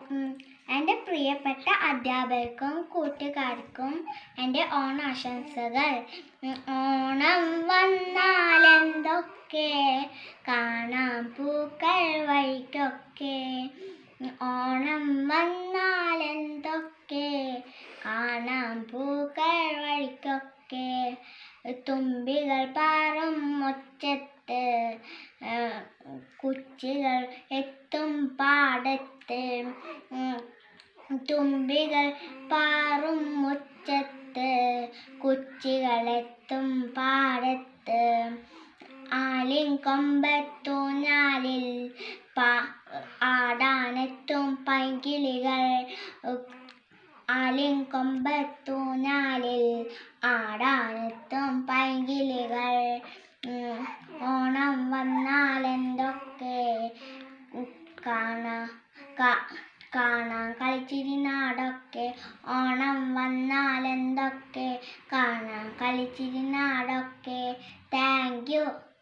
ഉം, എൻ്റെ പ്രിയപ്പെട്ട അധ്യാപകർക്കും കൂട്ടുകാർക്കും എൻ്റെ ഓണാശംസകൾ ഉം, ഓണം വന്നാലെന്തൊക്കെ കാണാം പൂക്കൾ വഴിക്കൊക്കെ ഉം, ഓണം വന്നാലെന്തൊക്കെ കാണാം പൂക്കൾ വഴിക്കൊക്കെ തുമ്പികൾ പാറും മുറ്റത്ത് ആ, കുച്ചികൾ എത്തും പാടത്ത് ഉം, തുമ്പികൾ പാറും മുറ്റത്ത് കുച്ചികളെത്തും പാടത്ത് ആലിൻ കൊമ്പത്തൂഞ്ഞാലിൽ പാ ആടാനെത്തും പൈങ്കിളികൾ ആലിൻ കൊമ്പത്തൂഞ്ഞാലിൽ ആടാനെത്തും പൈങ്കിളികൾ ഉം, ഓണം വന്നാലെന്തൊക്കെ കാണാ കാ- കാണാം കളിച്ചിരി നാടൊക്കെ ഓണം വന്നാലെന്തൊക്കെ കാണാം കളിച്ചിരി നാടൊക്കെ താങ്ക് യു